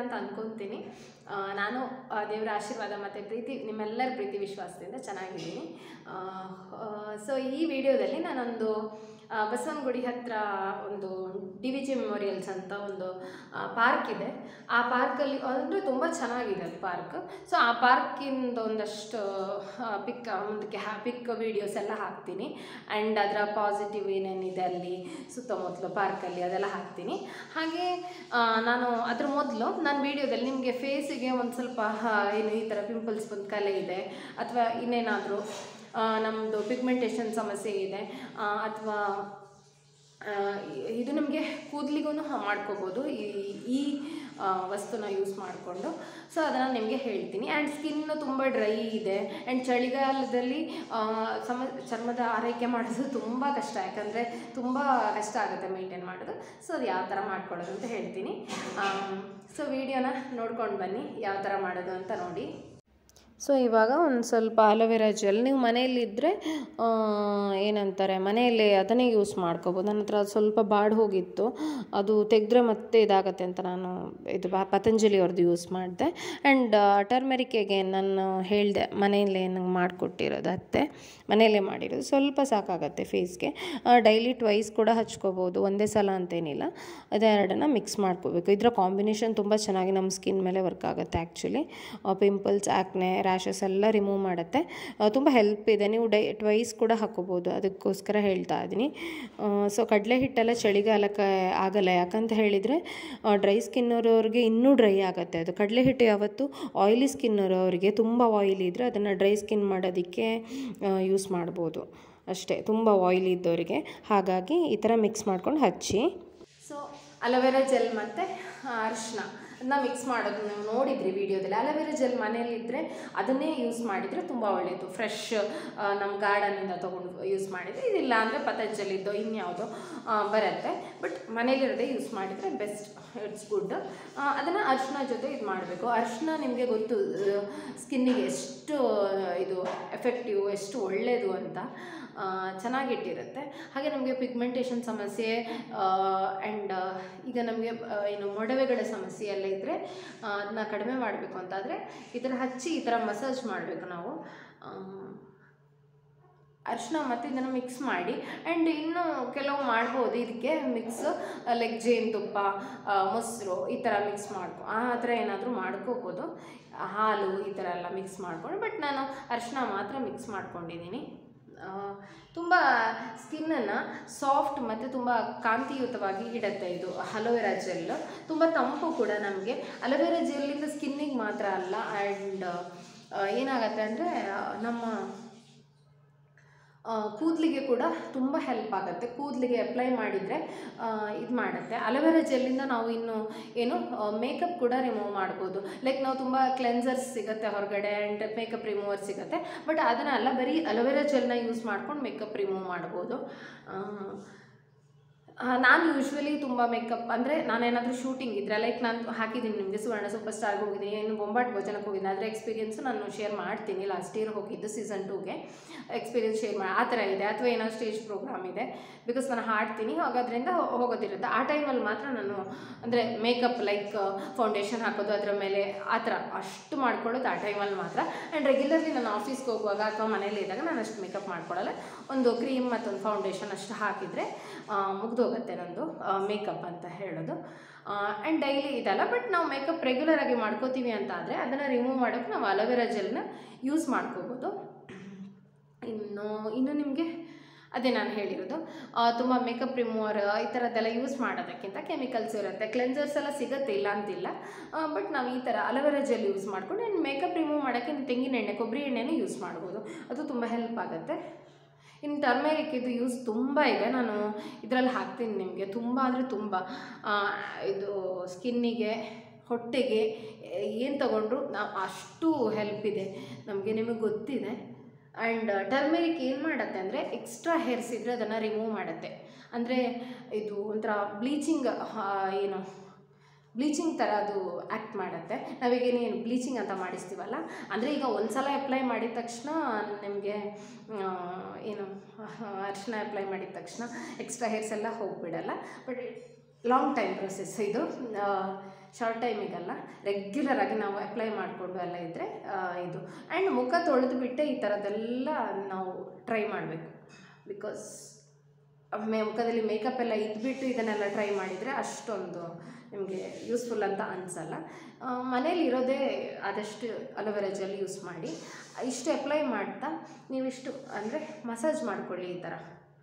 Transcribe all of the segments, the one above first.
ಅಂತ ಅನ್ಕೊತೀನಿ ಆ, ನಾನು ಆ, ದೇವರ ಆಶೀರ್ವಾದ ಮತ್ತು ಪ್ರೀತಿ ನಿಮ್ಮೆಲ್ಲರ ಪ್ರೀತಿ ವಿಶ್ವಾಸದಿಂದ ಚೆನ್ನಾಗಿದ್ದೀನಿ ಸೊ ಈ ವಿಡಿಯೋದಲ್ಲಿ ನಾನೊಂದು ಆ, ಬಸವನಗುಡಿ ಹತ್ರ ಒಂದು ಡಿ ವಿ ಜಿ ಮೆಮೋರಿಯಲ್ಸ್ ಅಂತ ಒಂದು ಪಾರ್ಕ್ ಇದೆ ಆ ಪಾರ್ಕಲ್ಲಿ ಅಂದರೆ ತುಂಬ ಚೆನ್ನಾಗಿದೆ ಅದು ಪಾರ್ಕ್ ಸೊ ಆ ಪಾರ್ಕಿಂದ ಒಂದಷ್ಟು ಪಿಕ್ ಮುಂದಕ್ಕೆ ಹ್ಯಾ ಪಿಕ್ ವೀಡಿಯೋಸ್ ಎಲ್ಲ ಹಾಕ್ತೀನಿ ಆ್ಯಂಡ್ ಅದರ ಪಾಸಿಟಿವ್ ಏನೇನಿದೆ ಅಲ್ಲಿ ಸುತ್ತಮುತ್ತಲು ಪಾರ್ಕಲ್ಲಿ ಅದೆಲ್ಲ ಹಾಕ್ತೀನಿ ಹಾಗೆ ಆ, ನಾನು ಅದ್ರ ಮೊದಲು ನಾನು ವೀಡಿಯೋದಲ್ಲಿ ನಿಮಗೆ ಫೇಸಿಗೆ ಒಂದು ಸ್ವಲ್ಪ ಆ, ಏನು ಈ ಥರ ಪಿಂಪಲ್ಸ್ ಬಂದು ಕಲೆ ಇದೆ ಅಥವಾ ಇನ್ನೇನಾದರೂ ನಮ್ಮದು ಪಿಗ್ಮೆಂಟೇಷನ್ ಸಮಸ್ಯೆ ಇದೆ ಅಥವಾ ಇದು ನಿಮಗೆ ಕೂದಲಿಗೂ ಮಾಡ್ಕೋಬೋದು ಈ ಈ ಆ, ವಸ್ತುನ ಯೂಸ್ ಮಾಡಿಕೊಂಡು ಸೊ ಅದನ್ನು ನಿಮಗೆ ಹೇಳ್ತೀನಿ ಆ್ಯಂಡ್ ಸ್ಕಿನ್ನು ತುಂಬ ಡ್ರೈ ಇದೆ ಆ್ಯಂಡ್ ಚಳಿಗಾಲದಲ್ಲಿ ಆ, ಸಮ ಚರ್ಮದ ಆರೈಕೆ ಮಾಡೋದು ತುಂಬ ಕಷ್ಟ ಯಾಕಂದರೆ ತುಂಬ ಕಷ್ಟ ಆಗುತ್ತೆ ಮೇಂಟೈನ್ ಮಾಡೋದು ಸೊ ಅದು ಯಾವ ಥರ ಮಾಡ್ಕೊಳ್ಳೋದು ಅಂತ ಹೇಳ್ತೀನಿ ಸೊ ವಿಡಿಯೋನ ನೋಡ್ಕೊಂಡು ಬನ್ನಿ ಯಾವ ಥರ ಮಾಡೋದು ಅಂತ ನೋಡಿ ಸೊ ಇವಾಗ ಒಂದು ಸ್ವಲ್ಪ ಅಲೋವೆರಾ ಜೆಲ್ ನೀವು ಮನೆಯಲ್ಲಿದ್ದರೆ ಏನಂತಾರೆ ಮನೆಯಲ್ಲಿ ಅದನ್ನೇ ಯೂಸ್ ಮಾಡ್ಕೋಬೋದು ನನ್ನ ಹತ್ರ ಅದು ಸ್ವಲ್ಪ ಬಾಡ್ ಹೋಗಿತ್ತು ಅದು ತೆಗೆದ್ರೆ ಮತ್ತೆ ಇದಾಗತ್ತೆ ಅಂತ ನಾನು ಇದು ಬಾ ಪತಂಜಲಿ ಅವ್ರದ್ದು ಯೂಸ್ ಮಾಡಿದೆ ಆ್ಯಂಡ್ ಟರ್ಮೆರಿಕ್ಗೆ ನಾನು ಹೇಳಿದೆ ಮನೆಯಲ್ಲೇ ನಂಗೆ ಮಾಡಿಕೊಟ್ಟಿರೋದು ಅತ್ತೆ ಮನೆಯಲ್ಲೇ ಮಾಡಿರೋದು ಸ್ವಲ್ಪ ಸಾಕಾಗತ್ತೆ ಫೇಸ್ಗೆ ಡೈಲಿ ಟ್ವೈಸ್ ಕೂಡ ಹಚ್ಕೋಬೋದು ಒಂದೇ ಸಲ ಅಂತೇನಿಲ್ಲ ಅದೆರಡನ್ನ ಮಿಕ್ಸ್ ಮಾಡ್ಕೋಬೇಕು ಇದರ ಕಾಂಬಿನೇಷನ್ ತುಂಬ ಚೆನ್ನಾಗಿ ನಮ್ಮ ಸ್ಕಿನ್ ಮೇಲೆ ವರ್ಕ್ ಆಗುತ್ತೆ ಆ್ಯಕ್ಚುಲಿ ಪಿಂಪಲ್ಸ್ ಆ್ಯಕ್ನೆ ರ್ಯಾಷಸ್ ಎಲ್ಲ ರಿಮೂವ್ ಮಾಡುತ್ತೆ ತುಂಬ ಹೆಲ್ಪ್ ಇದೆ ನೀವು ಡೈ ಟ್ವೈಸ್ ಕೂಡ ಹಾಕೋಬೋದು ಅದಕ್ಕೋಸ್ಕರ ಹೇಳ್ತಾ ಇದ್ದೀನಿ ಸೊ ಕಡಲೆ ಹಿಟ್ಟೆಲ್ಲ ಚಳಿಗಾಲಕ್ಕೆ ಆಗಲ್ಲ ಯಾಕಂತ ಹೇಳಿದರೆ ಡ್ರೈ ಸ್ಕಿನ್ ಇರೋರಿಗೆ ಇನ್ನೂ ಡ್ರೈ ಆಗುತ್ತೆ ಅದು ಕಡಲೆ ಹಿಟ್ಟು ಯಾವತ್ತು ಆಯಿಲಿ ಸ್ಕಿನ್ ಇರೋರಿಗೆ ತುಂಬ ಆಯಿಲಿ ಇದ್ದರೆ ಅದನ್ನು ಡ್ರೈ ಸ್ಕಿನ್ ಮಾಡೋದಕ್ಕೆ ಯೂಸ್ ಮಾಡ್ಬೋದು ಅಷ್ಟೇ ತುಂಬ ಆಯಿಲಿ ಇದ್ದವರಿಗೆ ಹಾಗಾಗಿ ಈ ಥರ ಮಿಕ್ಸ್ ಮಾಡ್ಕೊಂಡು ಹಚ್ಚಿ ಸೊ ಅಲೋವೆರಾ ಜೆಲ್ ಮತ್ತು ಅರಿಶಿನ ಅದನ್ನ ಮಿಕ್ಸ್ ಮಾಡೋದು ನೀವು ನೋಡಿದ್ರಿ ವಿಡಿಯೋದಲ್ಲಿ ಅಲೋವೆರಾ ಜೆಲ್ ಮನೆಯಲ್ಲಿದ್ದರೆ ಅದನ್ನೇ ಯೂಸ್ ಮಾಡಿದರೆ ತುಂಬ ಒಳ್ಳೆಯದು ಫ್ರೆಶ್ ನಮ್ಮ ಗಾರ್ಡನಿಂದ ತೊಗೊಂಡು ಯೂಸ್ ಮಾಡಿದರೆ ಇದಿಲ್ಲ ಅಂದರೆ ಪತಂಜಲಿದ್ದೋ ಇನ್ಯಾವುದೋ ಆ, ಬರುತ್ತೆ ಬಟ್ ಮನೇಲಿರೋದೇ ಯೂಸ್ ಮಾಡಿದರೆ ಬೆಸ್ಟ್ ಇಟ್ಸ್ ಗುಡ್ ಅದನ್ನು ಅರಿಶಿನ ಜೊತೆ ಇದು ಮಾಡಬೇಕು ಅರಿಶಿನ ನಿಮಗೆ ಗೊತ್ತು ಸ್ಕಿನ್ನಿಗೆ ಎಷ್ಟು ಇದು ಎಫೆಕ್ಟಿವ್ ಎಷ್ಟು ಒಳ್ಳೆಯದು ಅಂತ ಆ, ಚೆನ್ನಾಗಿಟ್ಟಿರುತ್ತೆ ಹಾಗೆ ನಮಗೆ ಪಿಗ್ಮೆಂಟೇಷನ್ ಸಮಸ್ಯೆ ಆ್ಯಂಡ್ ಈಗ ನಮಗೆ ಏನು ಮೊಡವೆಗಳ ಸಮಸ್ಯೆ ಎಲ್ಲ ಇದ್ದರೆ ಅದನ್ನ ಕಡಿಮೆ ಮಾಡಬೇಕು ಅಂತಾದರೆ ಈ ಥರ ಹಚ್ಚಿ ಈ ಥರ ಮಸಾಜ್ ಮಾಡಬೇಕು ನಾವು ಆ, ಅರಿಶಿನ ಮತ್ತು ಇದನ್ನು ಮಿಕ್ಸ್ ಮಾಡಿ ಆ್ಯಂಡ್ ಇನ್ನು ಕೆಲವು ಮಾಡ್ಬೋದು ಇದಕ್ಕೆ ಮಿಕ್ಸ್ ಲೈಕ್ ಜೇನುತುಪ್ಪ ಆ, ಮೊಸರು ಈ ಥರ ಮಿಕ್ಸ್ ಮಾಡ್ಕೊ ಆ ಥರ ಏನಾದರೂ ಮಾಡ್ಕೋಬೋದು ಹಾಲು ಈ ಥರ ಎಲ್ಲ ಮಿಕ್ಸ್ ಮಾಡ್ಕೊಂಡು ಬಟ್ ನಾನು ಅರಿಶಿನ ಮಾತ್ರ ಮಿಕ್ಸ್ ಮಾಡ್ಕೊಂಡಿದ್ದೀನಿ ತುಂಬ ಸ್ಕಿನ್ನನ್ನು ಸಾಫ್ಟ್ ಮತ್ತು ತುಂಬ ಕಾಂತಿಯುತವಾಗಿ ಇಡುತ್ತೆ ಇದು ಅಲೋವೆರಾ ಜೆಲ್ ತುಂಬ ತಂಪು ಕೂಡ ನಮಗೆ ಅಲೋವೆರಾ ಜೆಲ್ಲಿಂದ ಸ್ಕಿನ್ನಿಗೆ ಮಾತ್ರ ಅಲ್ಲ ಆ್ಯಂಡ್ ಏನಾಗತ್ತೆ ಅಂದರೆ ನಮ್ಮ ಕೂದಲಿಗೆ ಕೂಡ ತುಂಬ ಹೆಲ್ಪ್ ಆಗುತ್ತೆ ಕೂದಲಿಗೆ ಅಪ್ಲೈ ಮಾಡಿದರೆ ಇದು ಮಾಡುತ್ತೆ ಅಲೋವೆರಾ ಜೆಲ್ಲಿಂದ ನಾವು ಇನ್ನು ಏನು ಮೇಕಪ್ ಕೂಡ ರಿಮೂವ್ ಮಾಡ್ಬೋದು ಲೈಕ್ ನಾವು ತುಂಬ ಕ್ಲೆನ್ಸರ್ಸ್ ಸಿಗುತ್ತೆ ಹೊರಗಡೆ ಆ್ಯಂಡ್ ಮೇಕಪ್ ರಿಮೂವರ್ ಸಿಗುತ್ತೆ ಬಟ್ ಅದನ್ನ ಅಲ್ಲ ಬರೀ ಅಲೋವೆರಾ ಜೆಲ್ನ ಯೂಸ್ ಮಾಡ್ಕೊಂಡು ಮೇಕಪ್ ರಿಮೂವ್ ಮಾಡ್ಬೋದು ಆ, ಆ, ನಾನು ಯೂಶ್ವಲಿ ತುಂಬ ಮೇಕಪ್ ಅಂದರೆ ನಾನೇನಾದರೂ ಶೂಟಿಂಗ್ ಇದ್ದರೆ ಲೈಕ್ ನಾನು ಹಾಕಿದ್ದೀನಿ ನಿಮಗೆ ಸುವರ್ಣ ಸೂಪರ್ ಸ್ಟಾರ್ಗೆ ಹೋಗಿದ್ದೀನಿ ಇನ್ನು ಬೊಂಬಾಟ್ ಭೋಜನಕ್ಕೆ ಹೋಗಿದ್ದೀನಿ ಅದರ ಎಕ್ಸ್ಪೀರಿಯನ್ಸು ನಾನು ಶೇರ್ ಮಾಡ್ತೀನಿ ಲಾಸ್ಟ್ ಇಯರ್ ಹೋಗಿದ್ದು ಸೀಸನ್ ಟೂಗೆ ಎಕ್ಸ್ಪೀರಿಯನ್ಸ್ ಶೇರ್ ಮಾಡಿ ಆ ಥರ ಇದೆ ಅಥವಾ ಏನೋ ಸ್ಟೇಜ್ ಪ್ರೋಗ್ರಾಮ್ ಇದೆ ಬಿಕಾಸ್ ನಾನು ಹಾಡ್ತೀನಿ ಹಾಗಾದ್ರಿಂದ ಹೋಗೋದಿರುತ್ತೆ ಆ ಟೈಮಲ್ಲಿ ಮಾತ್ರ ನಾನು ಅಂದರೆ ಮೇಕಪ್ ಲೈಕ್ ಫೌಂಡೇಶನ್ ಹಾಕೋದು ಅದರ ಮೇಲೆ ಆ ಥರ ಅಷ್ಟು ಮಾಡ್ಕೊಳ್ಳೋದು ಆ ಟೈಮಲ್ಲಿ ಮಾತ್ರ ಆ್ಯಂಡ್ ರೆಗ್ಯುಲರ್ಲಿ ನಾನು ಆಫೀಸ್ಗೆ ಹೋಗುವಾಗ ಅಥವಾ ಮನೇಲಿ ಇದ್ದಾಗ ನಾನು ಅಷ್ಟು ಮೇಕಪ್ ಮಾಡ್ಕೊಳ್ಳಲ್ಲ ಒಂದು ಕ್ರೀಮ್ ಮತ್ತೊಂದು ಫೌಂಡೇಶನ್ ಅಷ್ಟು ಹಾಕಿದರೆ ಮುಗ್ದೋಗುತ್ತೆ ನಂದು ಮೇಕಪ್ ಅಂತ ಹೇಳೋದು ಆ್ಯಂಡ್ ಡೈಲಿ ಇದಲ್ಲ ಬಟ್ ನಾವು ಮೇಕಪ್ ರೆಗ್ಯುಲರ್ ಆಗಿ ಮಾಡ್ಕೋತೀವಿ ಅಂತ ಆದರೆ ಅದನ್ನು ರಿಮೂವ್ ಮಾಡೋಕ್ಕೆ ನಾವು ಅಲೋವೆರಾ ಜೆಲ್ನ ಯೂಸ್ ಮಾಡ್ಕೋಬೋದು ಇನ್ನು ಇನ್ನು ನಿಮಗೆ ಅದೇ ನಾನು ಹೇಳಿರೋದು ತುಂಬ ಮೇಕಪ್ ರಿಮೂವರ್ ಈ ಥರದ್ದೆಲ್ಲ ಯೂಸ್ ಮಾಡೋದಕ್ಕಿಂತ ಕೆಮಿಕಲ್ಸ್ ಇರುತ್ತೆ ಕ್ಲೆನ್ಸರ್ಸ್ ಎಲ್ಲ ಸಿಗುತ್ತೆ ಇಲ್ಲ ಅಂತಿಲ್ಲ ಬಟ್ ನಾವು ಈ ಥರ ಅಲೋವೆರಾ ಜೆಲ್ ಯೂಸ್ ಮಾಡ್ಕೊಂಡು ಇನ್ನು ಮೇಕಪ್ ರಿಮೂವ್ ಮಾಡೋಕ್ಕೆ ಇನ್ನು ತೆಂಗಿನ ಎಣ್ಣೆ ಕೊಬ್ಬರಿ ಎಣ್ಣೆನೂ ಯೂಸ್ ಮಾಡ್ಬೋದು ಅದು ತುಂಬ ಹೆಲ್ಪ್ ಆಗುತ್ತೆ ಇನ್ನು ಟರ್ಮೆರಿಕ್ ಇದು ಯೂಸ್ ತುಂಬ ಇದೆ ನಾನು ಇದರಲ್ಲಿ ಹಾಕ್ತೀನಿ ನಿಮಗೆ ತುಂಬ ಅಂದರೆ ತುಂಬ ಆ, ಇದು ಸ್ಕಿನ್ನಿಗೆ ಹೊಟ್ಟೆಗೆ ಏನು ತಗೊಂಡ್ರು ನಾವು ಅಷ್ಟು ಹೆಲ್ಪ್ ಇದೆ ನಮಗೆ ನಿಮಗೆ ಗೊತ್ತಿದೆ ಆ್ಯಂಡ್ ಟರ್ಮೆರಿಕ್ ಏನು ಮಾಡುತ್ತೆ ಅಂದರೆ ಎಕ್ಸ್ಟ್ರಾ ಹೇರ್ಸ್ ಇದ್ದರೆ ಅದನ್ನು ರಿಮೂವ್ ಮಾಡುತ್ತೆ ಅಂದರೆ ಇದು ಒಂಥರ ಬ್ಲೀಚಿಂಗ್ ಏನು ಬ್ಲೀಚಿಂಗ್ ಥರ ಅದು ಆ್ಯಕ್ಟ್ ಮಾಡುತ್ತೆ ನಾವೀಗೇನು ಏನು ಬ್ಲೀಚಿಂಗ್ ಅಂತ ಮಾಡಿಸ್ತೀವಲ್ಲ ಅಂದರೆ ಈಗ ಒಂದು ಸಲ ಅಪ್ಲೈ ಮಾಡಿದ ತಕ್ಷಣ ನಿಮಗೆ ಏನು ಅರಿಶಿನ ಅಪ್ಲೈ ಮಾಡಿದ ತಕ್ಷಣ ಎಕ್ಸ್ಟ್ರಾ ಹೇರ್ಸ್ ಎಲ್ಲ ಹೋಗಿಬಿಡಲ್ಲ ಬಟ್ ಲಾಂಗ್ ಟೈಮ್ ಪ್ರೊಸೆಸ್ ಇದು ಶಾರ್ಟ್ ಟೈಮಿಗಲ್ಲ ರೆಗ್ಯುಲರ್ ಆಗಿ ನಾವು ಅಪ್ಲೈ ಮಾಡಿಕೊಂಡು ಎಲ್ಲ ಇದ್ದರೆ ಇದು ಆ್ಯಂಡ್ ಮುಖ ತೊಳೆದು ಬಿಟ್ಟೆ ಈ ಥರದ್ದೆಲ್ಲ ನಾವು ಟ್ರೈ ಮಾಡಬೇಕು ಬಿಕಾಸ್ ಮೇ ಮುಖದಲ್ಲಿ ಮೇಕಪ್ ಎಲ್ಲ ಇದ್ಬಿಟ್ಟು ಇದನ್ನೆಲ್ಲ ಟ್ರೈ ಮಾಡಿದರೆ ಅಷ್ಟೊಂದು ನಿಮಗೆ ಯೂಸ್ಫುಲ್ ಅಂತ ಅನಿಸಲ್ಲ ಮನೇಲಿ ಇರೋದೇ ಆದಷ್ಟು ಅಲೋವೆರಾ ಜೆಲ್ ಯೂಸ್ ಮಾಡಿ ಇಷ್ಟು ಅಪ್ಲೈ ಮಾಡ್ತಾ ನೀವಿಷ್ಟು ಅಂದರೆ ಮಸಾಜ್ ಮಾಡ್ಕೊಳ್ಳಿ ಈ ಥರ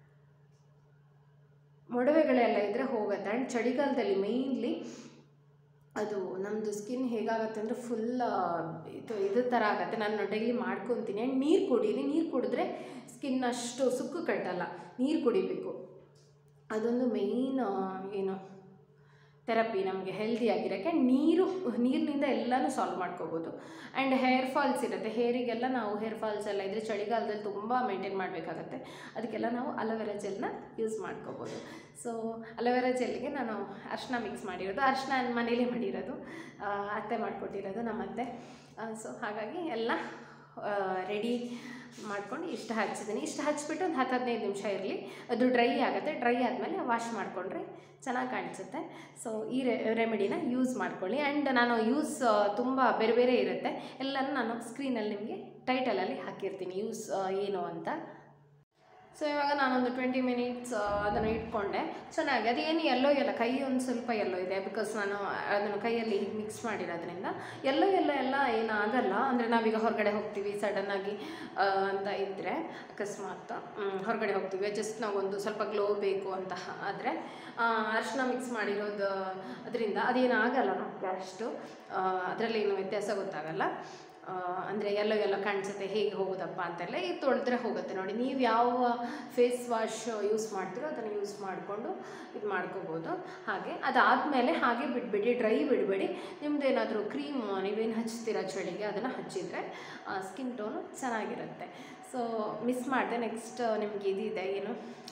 ಮೊಡವೆಗಳೆಲ್ಲ ಇದ್ದರೆ ಹೋಗುತ್ತೆ ಆ್ಯಂಡ್ ಚಳಿಗಾಲದಲ್ಲಿ ಮೇಯ್ನ್ಲಿ ಅದು ನಮ್ಮದು ಸ್ಕಿನ್ ಹೇಗಾಗುತ್ತೆ ಅಂದರೆ ಫುಲ್ ಇದು ಇದ್ರ ಥರ ಆಗುತ್ತೆ ನಾನು ಡೈಲಿ ಮಾಡ್ಕೊತೀನಿ ಆ್ಯಂಡ್ ನೀರು ಕುಡೀರಿ ನೀರು ಕುಡಿದ್ರೆ ಸ್ಕಿನ್ ಅಷ್ಟು ಸುಕ್ಕು ಕಟ್ಟಲ್ಲ ನೀರು ಕುಡಿಬೇಕು ಅದೊಂದು ಮೇಯ್ನ್ ಏನು ಥೆರಪಿ ನಮಗೆ ಹೆಲ್ದಿಯಾಗಿರೋಕ್ಕೆ ನೀರು ನೀರಿನಿಂದ ಎಲ್ಲನೂ ಸಾಲ್ವ್ ಮಾಡ್ಕೋಬೋದು ಆ್ಯಂಡ್ ಹೇರ್ ಫಾಲ್ಸ್ ಇರುತ್ತೆ ಹೇರಿಗೆಲ್ಲ ನಾವು ಹೇರ್ ಫಾಲ್ಸ್ ಎಲ್ಲ ಇದ್ದರೆ ಚಳಿಗಾಲದಲ್ಲಿ ತುಂಬ ಮೇಂಟೈನ್ ಮಾಡಬೇಕಾಗತ್ತೆ ಅದಕ್ಕೆಲ್ಲ ನಾವು ಅಲೋವೆರಾ ಜೆಲ್ನ ಯೂಸ್ ಮಾಡ್ಕೋಬೋದು ಸೊ ಅಲೋವೆರಾ ಜೆಲ್ಗೆ ನಾನು ಅರ್ಶಿನ ಮಿಕ್ಸ್ ಮಾಡಿರೋದು ಅರ್ಶಿನ ಮನೇಲೇ ಮಾಡಿರೋದು ಆ, ಅತ್ತೆ ಮಾಡಿಕೊಟ್ಟಿರೋದು ನಮ್ಮ ಅತ್ತೆ ಸೊ ಹಾಗಾಗಿ ಎಲ್ಲ ರೆಡಿ ಮಾಡ್ಕೊಂಡು ಇಷ್ಟು ಹಚ್ಚಿದ್ದೀನಿ ಇಷ್ಟು ಹಚ್ಬಿಟ್ಟು ಒಂದು ಹತ್ತು ಹದಿನೈದು ನಿಮಿಷ ಇರಲಿ ಅದು ಡ್ರೈ ಆಗುತ್ತೆ ಡ್ರೈ ಆದಮೇಲೆ ವಾಶ್ ಮಾಡಿಕೊಂಡ್ರೆ ಚೆನ್ನಾಗಿ ಕಾಣಿಸುತ್ತೆ ಸೊ ಈ ರೆ ರೆಮಿಡಿನ ಯೂಸ್ ಮಾಡ್ಕೊಳ್ಳಿ ಆ್ಯಂಡ್ ನಾನು ಯೂಸ್ ತುಂಬ ಬೇರೆ ಬೇರೆ ಇರುತ್ತೆ ಎಲ್ಲನೂ ನಾನು ಸ್ಕ್ರೀನಲ್ಲಿ ನಿಮಗೆ ಟೈಟಲಲ್ಲಿ ಹಾಕಿರ್ತೀನಿ ಯೂಸ್ ಏನು ಅಂತ ಸೊ ಇವಾಗ ನಾನೊಂದು ಟ್ವೆಂಟಿ ಮಿನಿಟ್ಸ್ ಅದನ್ನು ಇಟ್ಕೊಂಡೆ ಚೆನ್ನಾಗಿ ಅದೇನು ಎಲ್ಲೋ ಎಲ್ಲ ಕೈ ಒಂದು ಸ್ವಲ್ಪ ಎಲ್ಲೋ ಇದೆ ಬಿಕಾಸ್ ನಾನು ಅದನ್ನು ಕೈಯಲ್ಲಿ ಹೀಗೆ ಮಿಕ್ಸ್ ಮಾಡಿರೋದ್ರಿಂದ ಎಲ್ಲೋ ಎಲ್ಲ ಎಲ್ಲ ಏನು ಆಗಲ್ಲ ಅಂದರೆ ನಾವೀಗ ಹೊರಗಡೆ ಹೋಗ್ತೀವಿ ಸಡನ್ನಾಗಿ ಅಂತ ಇದ್ದರೆ ಅಕಸ್ಮಾತ್ ಮ್, ಹೊರಗಡೆ ಹೋಗ್ತೀವಿ ಜಸ್ಟ್ ನಾವೊಂದು ಸ್ವಲ್ಪ ಗ್ಲೋ ಬೇಕು ಅಂತ ಆದರೆ ಅರಿಶಿನ ಮಿಕ್ಸ್ ಮಾಡಿರೋದು ಅದರಿಂದ ಅದೇನು ಆಗಲ್ಲ ನಮಗೆ ಅಷ್ಟು ಅದರಲ್ಲಿ ಏನು ವ್ಯತ್ಯಾಸ ಗೊತ್ತಾಗಲ್ಲ ಅಂದರೆ ಎಲ್ಲೋ ಎಲ್ಲೋ ಕಾಣಿಸುತ್ತೆ ಹೇಗೆ ಹೋಗೋದಪ್ಪ ಅಂತೆಲ್ಲ ಇದು ತೊಳೆದ್ರೆ ಹೋಗುತ್ತೆ ನೋಡಿ ನೀವು ಯಾವ ಫೇಸ್ ವಾಶ್ ಯೂಸ್ ಮಾಡ್ತೀರೋ ಅದನ್ನು ಯೂಸ್ ಮಾಡಿಕೊಂಡು ಇದು ಮಾಡ್ಕೋಬೋದು ಹಾಗೆ ಅದಾದಮೇಲೆ ಹಾಗೆ ಬಿಟ್ಬಿಡಿ ಡ್ರೈ ಬಿಡಬೇಡಿ ನಿಮ್ದು ಏನಾದರೂ ಕ್ರೀಮ್ ನೀವೇನು ಹಚ್ತೀರಾ ಚಳಿಗೆ ಅದನ್ನು ಹಚ್ಚಿದರೆ ಸ್ಕಿನ್ ಟೋನು ಚೆನ್ನಾಗಿರುತ್ತೆ ಸೊ ಮಿಸ್ ಮಾಡಿದೆ ನೆಕ್ಸ್ಟ್ ನಿಮ್ಗೆ ಇದಿದೆ ಏನು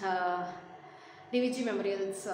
ಡಿ ವಿ ಜಿ ಮೆಮೊರಿಯಲ್ಸ್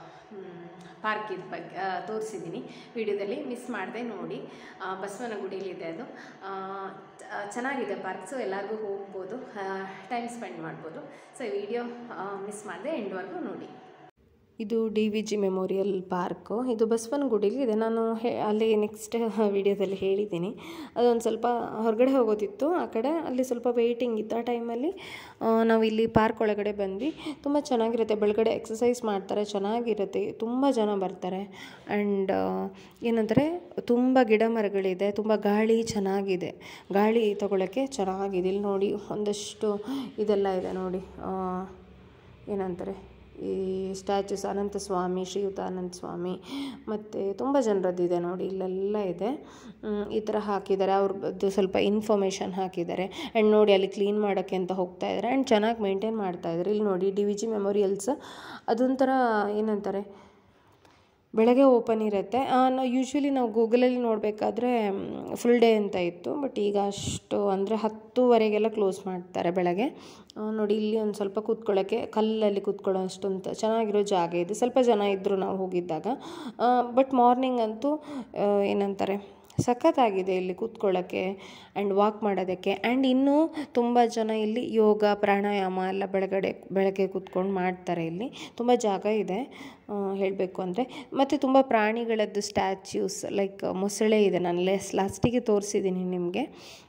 ಪಾರ್ಕಿದ ಬಗ್ಗೆ ತೋರಿಸಿದ್ದೀನಿ ವಿಡಿಯೋದಲ್ಲಿ ಮಿಸ್ ಮಾಡಿದೆ ನೋಡಿ ಆ, ಬಸವನಗುಡಿಯಲ್ಲಿದೆ ಅದು ಆ, ಚ- ಚೆನ್ನಾಗಿದೆ ಪಾರ್ಕ್ ಸೊ ಎಲ್ಲರಿಗೂ ಹೋಗ್ಬೋದು ಟೈಮ್ ಸ್ಪೆಂಡ್ ಮಾಡ್ಬೋದು ಸೊ ಈ ವಿಡಿಯೋ ಮಿಸ್ ಮಾಡಿದೆ ಎಂಡ್ವರೆಗೂ ನೋಡಿ ಇದು D V G memorial park ಇದು ಬಸವನಗುಡಿಲಿ ಇದೆ ನಾನು ಹೇ ಅಲ್ಲಿ ನೆಕ್ಸ್ಟ್ ವಿಡಿಯೋದಲ್ಲಿ ಹೇಳಿದ್ದೀನಿ ಅದೊಂದು ಸ್ವಲ್ಪ ಹೊರಗಡೆ ಹೋಗೋದಿತ್ತು ಆ ಕಡೆ ಅಲ್ಲಿ ಸ್ವಲ್ಪ ವೆಯ್ಟಿಂಗ್ ಇತ್ತು ಆ ಟೈಮಲ್ಲಿ ನಾವು ಇಲ್ಲಿ ಪಾರ್ಕ್ ಒಳಗಡೆ ಬಂದ್ವಿ ತುಂಬ ಚೆನ್ನಾಗಿರುತ್ತೆ ಬೆಳಗಡೆ ಎಕ್ಸಸೈಸ್ ಮಾಡ್ತಾರೆ ಚೆನ್ನಾಗಿರುತ್ತೆ ತುಂಬ ಜನ ಬರ್ತಾರೆ ಆ್ಯಂಡ್ ಏನಂದರೆ ತುಂಬ ಗಿಡ ಮರಗಳಿದೆ ತುಂಬ ಗಾಳಿ ಚೆನ್ನಾಗಿದೆ ಗಾಳಿ ತಗೊಳ್ಳೋಕ್ಕೆ ಚೆನ್ನಾಗಿದೆ ಇಲ್ಲಿ ನೋಡಿ ಒಂದಷ್ಟು ಇದೆಲ್ಲ ಇದೆ ನೋಡಿ ಆ, ಏನಂತಾರೆ ಈ ಸ್ಟ್ಯಾಚ್ಯೂಸ್ ಅನಂತ ಸ್ವಾಮಿ ಶ್ರೀಯುತ ಅನಂತ ಸ್ವಾಮಿ ಮತ್ತು ತುಂಬ ಜನರದ್ದಿದೆ ನೋಡಿ ಇಲ್ಲೆಲ್ಲ ಇದೆ ಮ್, ಈ ಥರ ಹಾಕಿದ್ದಾರೆ ಅವ್ರದ್ದು ಸ್ವಲ್ಪ ಇನ್ಫಾರ್ಮೇಷನ್ ಹಾಕಿದ್ದಾರೆ ಆ್ಯಂಡ್ ನೋಡಿ ಅಲ್ಲಿ ಕ್ಲೀನ್ ಮಾಡೋಕ್ಕೆ ಅಂತ ಹೋಗ್ತಾ ಇದ್ದಾರೆ ಆ್ಯಂಡ್ ಚೆನ್ನಾಗಿ ಮೇಂಟೈನ್ ಮಾಡ್ತಾ ಇದ್ದಾರೆ ಇಲ್ಲಿ ನೋಡಿ ಡಿ ವಿ ಜಿ ಮೆಮೋರಿಯಲ್ಸ್ ಅದೊಂಥರ ಏನಂತಾರೆ ಬೆಳಗ್ಗೆ ಓಪನ್ ಇರುತ್ತೆ ಆ, ನಾವು ಯೂಶ್ವಲಿ ನಾವು ಗೂಗಲಲ್ಲಿ ನೋಡಬೇಕಾದ್ರೆ ಫುಲ್ ಡೇ ಅಂತ ಇತ್ತು ಬಟ್ ಈಗ ಅಷ್ಟು ಅಂದರೆ ಹತ್ತುವರೆಗೆಲ್ಲ ಕ್ಲೋಸ್ ಮಾಡ್ತಾರೆ ಬೆಳಗ್ಗೆ ಆ, ನೋಡಿ ಇಲ್ಲಿ ಒಂದು ಸ್ವಲ್ಪ ಕೂತ್ಕೊಳ್ಳೋಕ್ಕೆ ಕಲ್ಲಲ್ಲಿ ಕೂತ್ಕೊಳ್ಳೋ ಅಷ್ಟೊಂದು ಚೆನ್ನಾಗಿರೋ ಜಾಗ ಇದೆ ಸ್ವಲ್ಪ ಜನ ಇದ್ದರು ನಾವು ಹೋಗಿದ್ದಾಗ ಬಟ್ ಮಾರ್ನಿಂಗ್ ಅಂತೂ ಆ, ಏನಂತಾರೆ ಸಖತ್ತಾಗಿದೆ ಇಲ್ಲಿ ಕೂತ್ಕೊಳ್ಳೋಕ್ಕೆ ಆ್ಯಂಡ್ ವಾಕ್ ಮಾಡೋದಕ್ಕೆ ಆ್ಯಂಡ್ ಇನ್ನೂ ತುಂಬ ಜನ ಇಲ್ಲಿ ಯೋಗ ಪ್ರಾಣಾಯಾಮ ಎಲ್ಲ ಬೆಳಗಡೆ ಬೆಳಗ್ಗೆ ಕೂತ್ಕೊಂಡು ಮಾಡ್ತಾರೆ ಇಲ್ಲಿ ತುಂಬ ಜಾಗ ಇದೆ ಹೇಳಬೇಕು ಅಂದರೆ ಮತ್ತು ತುಂಬ ಪ್ರಾಣಿಗಳದ್ದು ಸ್ಟ್ಯಾಚ್ಯೂಸ್ ಲೈಕ್ ಮೊಸಳೆ ಇದೆ ನಾನು ಲೆಸ್ ಲಾಸ್ಟಿಗೆ ತೋರಿಸಿದ್ದೀನಿ ನಿಮಗೆ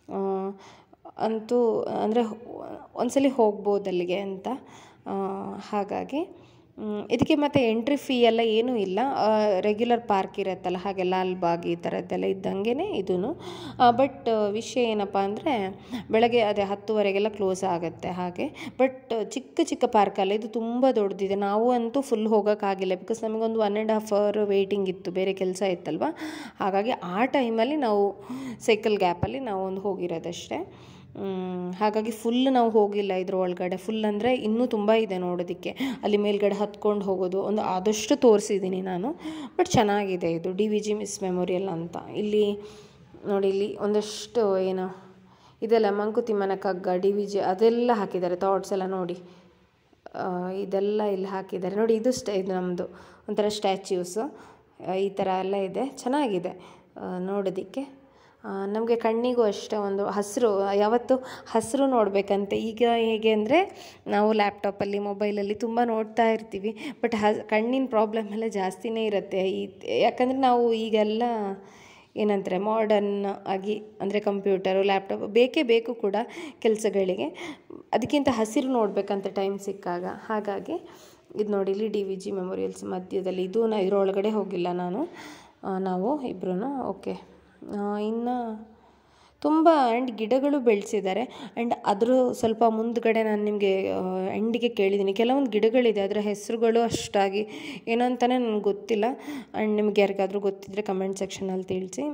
ಅಂತೂ ಅಂದರೆ ಒಂದ್ಸಲಿ ಹೋಗ್ಬೋದು ಅಲ್ಲಿಗೆ ಅಂತ ಆ, ಹಾಗಾಗಿ ಮ್, ಇದಕ್ಕೆ ಮತ್ತು ಎಂಟ್ರಿ ಫೀ ಎಲ್ಲ ಏನೂ ಇಲ್ಲ ರೆಗ್ಯುಲರ್ ಪಾರ್ಕ್ ಇರುತ್ತಲ್ಲ ಹಾಗೆ ಲಾಲ್ಬಾಗ್ ಈ ಥರದ್ದೆಲ್ಲ ಇದ್ದಂಗೆ ಇದೂ ಬಟ್ ವಿಷಯ ಏನಪ್ಪ ಅಂದರೆ ಬೆಳಗ್ಗೆ ಅದೇ ಹತ್ತುವರೆಗೆಲ್ಲ ಕ್ಲೋಸ್ ಆಗುತ್ತೆ ಹಾಗೆ ಬಟ್ ಚಿಕ್ಕ ಚಿಕ್ಕ ಪಾರ್ಕಲ್ಲ ಇದು ತುಂಬ ದೊಡ್ಡದಿದೆ ನಾವು ಅಂತೂ ಫುಲ್ ಹೋಗೋಕ್ಕಾಗಿಲ್ಲ ಬಿಕಾಸ್ ನಮಗೊಂದು one and half hour waiting ಇತ್ತು ಬೇರೆ ಕೆಲಸ ಇತ್ತಲ್ವ ಹಾಗಾಗಿ ಆ ಟೈಮಲ್ಲಿ ನಾವು ಸೈಕಲ್ ಗ್ಯಾಪಲ್ಲಿ ನಾವು ಒಂದು ಹೋಗಿರೋದಷ್ಟೇ ಮ್, ಹಾಗಾಗಿ ಫುಲ್ ನಾವು ಹೋಗಿಲ್ಲ ಇದ್ರ ಒಳಗಡೆ ಫುಲ್ ಅಂದರೆ ಇನ್ನೂ ತುಂಬ ಇದೆ ನೋಡೋದಕ್ಕೆ ಅಲ್ಲಿ ಮೇಲ್ಗಡೆ ಹತ್ಕೊಂಡು ಹೋಗೋದು ಒಂದು ಆದಷ್ಟು ತೋರಿಸಿದ್ದೀನಿ ನಾನು ಬಟ್ ಚೆನ್ನಾಗಿದೆ ಇದು D V G miss memorial ಅಂತ ಇಲ್ಲಿ ನೋಡಿ ಇಲ್ಲಿ ಒಂದಷ್ಟು ಏನು ಇದೆಲ್ಲ ಮಂಕುತಿಮ್ಮನ ಕಗ್ಗ ಡಿ ವಿ ಜಿ ಅದೆಲ್ಲ ಹಾಕಿದ್ದಾರೆ ಥಾಟ್ಸ್ ಎಲ್ಲ ನೋಡಿ ಆ, ಇದೆಲ್ಲ ಇಲ್ಲಿ ಹಾಕಿದ್ದಾರೆ ನೋಡಿ ಇದು ಸ್ಟ ಇದು ನಮ್ಮದು ಒಂಥರ ಸ್ಟ್ಯಾಚ್ಯೂಸು ಈ ಥರ ಎಲ್ಲ ಇದೆ ಚೆನ್ನಾಗಿದೆ ಆ, ನೋಡೋದಕ್ಕೆ ನಮಗೆ ಕಣ್ಣಿಗೂ ಅಷ್ಟೇ ಒಂದು ಹಸಿರು ಯಾವತ್ತು ಹಸಿರು ನೋಡಬೇಕಂತೆ ಈಗ ಹೇಗೆ ಅಂದರೆ ನಾವು ಲ್ಯಾಪ್ಟಾಪಲ್ಲಿ ಮೊಬೈಲಲ್ಲಿ ತುಂಬ ನೋಡ್ತಾ ಇರ್ತೀವಿ ಬಟ್ ಹ ಕಣ್ಣಿನ ಪ್ರಾಬ್ಲಮ್ ಎಲ್ಲ ಜಾಸ್ತಿನೇ ಇರುತ್ತೆ ಈ ಯಾಕಂದರೆ ನಾವು ಈಗೆಲ್ಲ ಏನಂತಾರೆ ಮಾಡರ್ನ್ ಆಗಿ ಅಂದರೆ ಕಂಪ್ಯೂಟರು ಲ್ಯಾಪ್ಟಾಪ್ ಬೇಕೇ ಬೇಕು ಕೂಡ ಕೆಲಸಗಳಿಗೆ ಅದಕ್ಕಿಂತ ಹಸಿರು ನೋಡಬೇಕಂತ ಟೈಮ್ ಸಿಕ್ಕಾಗ ಹಾಗಾಗಿ ಇದು ನೋಡಿ ಇಲ್ಲಿ ಡಿ ವಿ ಜಿ ಮೆಮೋರಿಯಲ್ಸ್ ಮಧ್ಯದಲ್ಲಿ ಇದು ನಾ ಇದರೊಳಗಡೆ ಹೋಗಿಲ್ಲ ನಾನು ಆ, ನಾವು ಇಬ್ಬರೂ ಓಕೆ ಇನ್ನು ತುಂಬ ಆ್ಯಂಡ್ ಗಿಡಗಳು ಬೆಳೆಸಿದ್ದಾರೆ ಆ್ಯಂಡ್ ಅದ್ರ ಸ್ವಲ್ಪ ಮುಂದ್ಗಡೆ ನಾನು ನಿಮಗೆ ಎಂಡಿಗೆ ಕೇಳಿದ್ದೀನಿ ಕೆಲವೊಂದು ಗಿಡಗಳಿದೆ ಅದರ ಹೆಸರುಗಳು ಅಷ್ಟಾಗಿ ಏನೋ ಅಂತಲೇ ನನಗೆ ಗೊತ್ತಿಲ್ಲ ಆ್ಯಂಡ್ ನಿಮ್ಗೆ ಯಾರಿಗಾದ್ರೂ ಗೊತ್ತಿದ್ದರೆ ಕಮೆಂಟ್ ಸೆಕ್ಷನಲ್ಲಿ ತಿಳಿಸಿ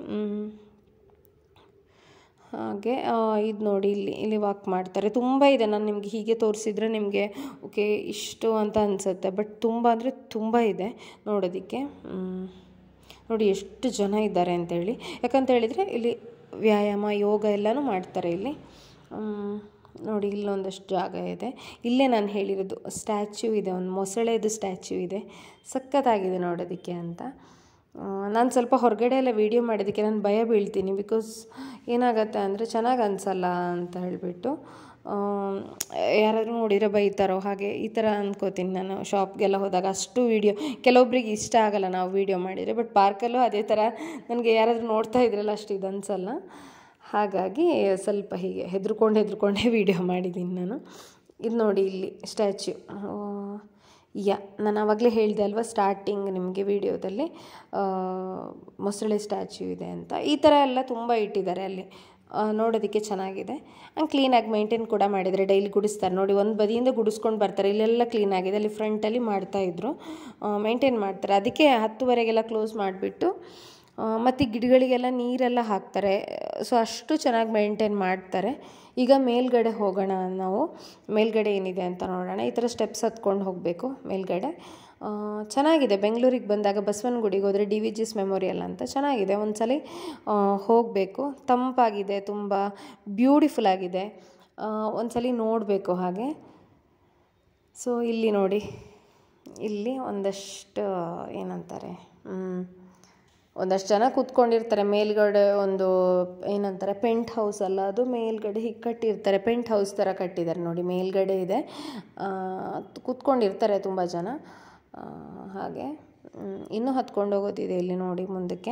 ಹಾಗೆ ಇದು ನೋಡಿ ಇಲ್ಲಿ ಇಲ್ಲಿ ವಾಕ್ ಮಾಡ್ತಾರೆ ತುಂಬ ಇದೆ ನಾನು ನಿಮ್ಗೆ ಹೀಗೆ ತೋರಿಸಿದ್ರೆ ನಿಮಗೆ ಓಕೆ ಇಷ್ಟು ಅಂತ ಅನಿಸುತ್ತೆ ಬಟ್ ತುಂಬ ಅಂದರೆ ತುಂಬ ಇದೆ ನೋಡೋದಕ್ಕೆ ಮ್, ನೋಡಿ ಎಷ್ಟು ಜನ ಇದ್ದಾರೆ ಅಂತೇಳಿ ಯಾಕಂತ ಹೇಳಿದರೆ ಇಲ್ಲಿ ವ್ಯಾಯಾಮ ಯೋಗ ಎಲ್ಲನೂ ಮಾಡ್ತಾರೆ ಇಲ್ಲಿ ಮ್, ನೋಡಿ ಇಲ್ಲೊಂದಷ್ಟು ಜಾಗ ಇದೆ ಇಲ್ಲೇ ನಾನು ಹೇಳಿರೋದು ಸ್ಟ್ಯಾಚ್ಯೂ ಇದೆ ಒಂದು ಮೊಸಳೆದು ಸ್ಟ್ಯಾಚ್ಯೂ ಇದೆ ಸಖತ್ತಾಗಿದೆ ನೋಡೋದಕ್ಕೆ ಅಂತ ನಾನು ಸ್ವಲ್ಪ ಹೊರಗಡೆ ಎಲ್ಲ ವೀಡಿಯೋ ಮಾಡೋದಕ್ಕೆ ನಾನು ಭಯ ಬೀಳ್ತೀನಿ ಬಿಕಾಸ್ ಏನಾಗತ್ತೆ ಅಂದರೆ ಚೆನ್ನಾಗಿ ಅನಿಸಲ್ಲ ಅಂತ ಹೇಳಿಬಿಟ್ಟು ಯಾರಾದರೂ ನೋಡಿದರೆ ಬೈತಾರೋ ಹಾಗೆ ಈ ಥರ ಅಂದ್ಕೋತೀನಿ ನಾನು ಶಾಪ್ಗೆಲ್ಲ ಹೋದಾಗ ಅಷ್ಟು ವೀಡಿಯೋ ಕೆಲವೊಬ್ರಿಗೆ ಇಷ್ಟ ಆಗಲ್ಲ ನಾವು ವೀಡಿಯೋ ಮಾಡಿದರೆ ಬಟ್ ಪಾರ್ಕಲ್ಲೂ ಅದೇ ಥರ ನನಗೆ ಯಾರಾದರೂ ನೋಡ್ತಾ ಇದ್ರಲ್ಲ ಅಷ್ಟು ಇದು ಅನಿಸಲ್ಲ ಹಾಗಾಗಿ ಸ್ವಲ್ಪ ಹೀಗೆ ಹೆದರ್ಕೊಂಡು ಹೆದರ್ಕೊಂಡೇ ವೀಡಿಯೋ ಮಾಡಿದ್ದೀನಿ ನಾನು ಇದು ನೋಡಿ ಇಲ್ಲಿ ಸ್ಟ್ಯಾಚ್ಯೂ ಯಾ ನಾನು ಆವಾಗಲೇ ಹೇಳಿದೆ ಅಲ್ವಾ ಸ್ಟಾರ್ಟಿಂಗ್ ನಿಮಗೆ ವೀಡಿಯೋದಲ್ಲಿ ಮೊಸಳೆ ಸ್ಟ್ಯಾಚ್ಯೂ ಇದೆ ಅಂತ ಈ ಥರ ಎಲ್ಲ ತುಂಬ ಇಟ್ಟಿದ್ದಾರೆ ಅಲ್ಲಿ ಆ, ನೋಡೋದಕ್ಕೆ ಚೆನ್ನಾಗಿದೆ ಹಂಗೆ ಕ್ಲೀನಾಗಿ ಮೇಂಟೈನ್ ಕೂಡ ಮಾಡಿದ್ದಾರೆ ಡೈಲಿ ಗುಡಿಸ್ತಾರೆ ನೋಡಿ ಒಂದು ಬದಿಯಿಂದ ಗುಡಿಸ್ಕೊಂಡು ಬರ್ತಾರೆ ಇಲ್ಲೆಲ್ಲ ಕ್ಲೀನಾಗಿದೆ ಅಲ್ಲಿ ಫ್ರಂಟಲ್ಲಿ ಮಾಡ್ತಾಯಿದ್ರು ಮೇಂಟೈನ್ ಮಾಡ್ತಾರೆ ಅದಕ್ಕೆ ಹತ್ತುವರೆಗೆಲ್ಲ ಕ್ಲೋಸ್ ಮಾಡಿಬಿಟ್ಟು ಮತ್ತು ಗಿಡಗಳಿಗೆಲ್ಲ ನೀರೆಲ್ಲ ಹಾಕ್ತಾರೆ ಸೊ ಅಷ್ಟು ಚೆನ್ನಾಗಿ ಮೇಂಟೈನ್ ಮಾಡ್ತಾರೆ ಈಗ ಮೇಲ್ಗಡೆ ಹೋಗೋಣ ನಾವು ಮೇಲ್ಗಡೆ ಏನಿದೆ ಅಂತ ನೋಡೋಣ ಈ ಥರ ಸ್ಟೆಪ್ಸ್ ಹತ್ಕೊಂಡು ಹೋಗಬೇಕು ಮೇಲ್ಗಡೆ ಆ, ಚೆನ್ನಾಗಿದೆ ಬೆಂಗಳೂರಿಗೆ ಬಂದಾಗ ಬಸವನಗುಡಿಗೆ ಹೋದರೆ ಡಿ ವಿ ಜಿಸ್ ಮೆಮೋರಿಯಲ್ ಅಂತ ಚೆನ್ನಾಗಿದೆ ಒಂದ್ಸಲ ಹೋಗಬೇಕು ತಂಪಾಗಿದೆ ತುಂಬ ಬ್ಯೂಟಿಫುಲ್ ಆಗಿದೆ ಆ, ಒಂದ್ಸಲ ನೋಡಬೇಕು ಹಾಗೆ ಸೊ ಇಲ್ಲಿ ನೋಡಿ ಇಲ್ಲಿ ಒಂದಷ್ಟು ಏನಂತಾರೆ ಮ್, ಒಂದಷ್ಟು ಜನ ಕೂತ್ಕೊಂಡಿರ್ತಾರೆ ಮೇಲ್ಗಡೆ ಒಂದು ಏನಂತಾರೆ ಪೆಂಟ್ ಹೌಸ್ ಅಲ್ಲ ಅದು ಮೇಲ್ಗಡೆ ಹೀಗೆ ಕಟ್ಟಿರ್ತಾರೆ ಪೆಂಟ್ ಹೌಸ್ ಥರ ಕಟ್ಟಿದ್ದಾರೆ ನೋಡಿ ಮೇಲ್ಗಡೆ ಇದೆ ಆ, ಕೂತ್ಕೊಂಡಿರ್ತಾರೆ ತುಂಬ ಜನ ಆ, ಹಾಗೆ ಮ್, ಇನ್ನೂ ಹತ್ಕೊಂಡು ಹೋಗೋದಿದೆ ಇಲ್ಲಿ ನೋಡಿ ಮುಂದಕ್ಕೆ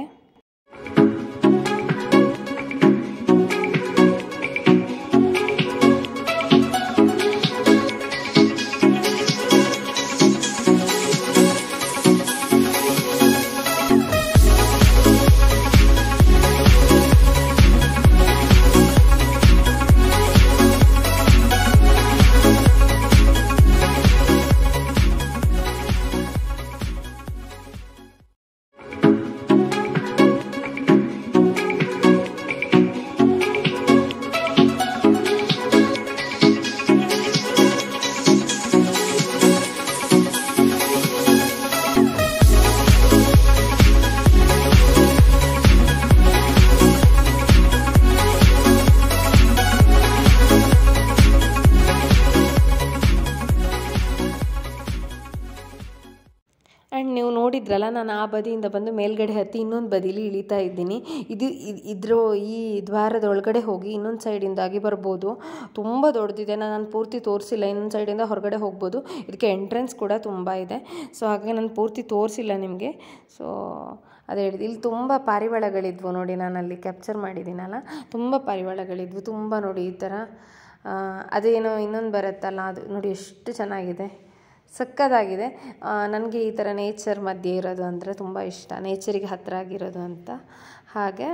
ಆ್ಯಂಡ್ ನೀವು ನೋಡಿದ್ರಲ್ಲ ನಾನು ಆ ಬದಿಯಿಂದ ಬಂದು ಮೇಲ್ಗಡೆ ಹತ್ತಿ ಇನ್ನೊಂದು ಬದಿಲಿ ಇಳಿತಾ ಇದ್ದೀನಿ ಇದು ಇದ್- ಇದ್ರ ಈ ದ್ವಾರದ ಒಳಗಡೆ ಹೋಗಿ ಇನ್ನೊಂದು ಸೈಡಿಂದಾಗಿ ಬರ್ಬೋದು ತುಂಬ ದೊಡ್ಡದಿದೆ ನಾನು ಪೂರ್ತಿ ತೋರಿಸಿಲ್ಲ ಇನ್ನೊಂದು ಸೈಡಿಂದ ಹೊರಗಡೆ ಹೋಗ್ಬೋದು ಇದಕ್ಕೆ ಎಂಟ್ರೆನ್ಸ್ ಕೂಡ ತುಂಬ ಇದೆ ಸೊ ಹಾಗಾಗಿ ನಾನು ಪೂರ್ತಿ ತೋರಿಸಿಲ್ಲ ನಿಮಗೆ ಸೊ ಅದೇ ಹೇಳಿದೆ ಇಲ್ಲಿ ತುಂಬ ಪಾರಿವಾಳಗಳಿದ್ವು ನೋಡಿ ನಾನು ಅಲ್ಲಿ ಕ್ಯಾಪ್ಚರ್ ಮಾಡಿದ್ದೀನಲ್ಲ ತುಂಬ ಪಾರಿವಾಳಗಳಿದ್ವು ತುಂಬ ನೋಡಿ ಈ ಥರ ಆ, ಅದೇನೋ ಇನ್ನೊಂದು ಬರುತ್ತಲ್ಲ ಅದು ನೋಡಿ ಎಷ್ಟು ಚೆನ್ನಾಗಿದೆ ಸಕ್ಕತ್ತಾಗಿದೆ ನನಗೆ ಈ ಥರ ನೇಚರ್ ಮಧ್ಯೆ ಇರೋದು ಅಂದರೆ ತುಂಬ ಇಷ್ಟ ನೇಚರಿಗೆ ಹತ್ತಿರ ಆಗಿರೋದು ಅಂತ ಹಾಗೆ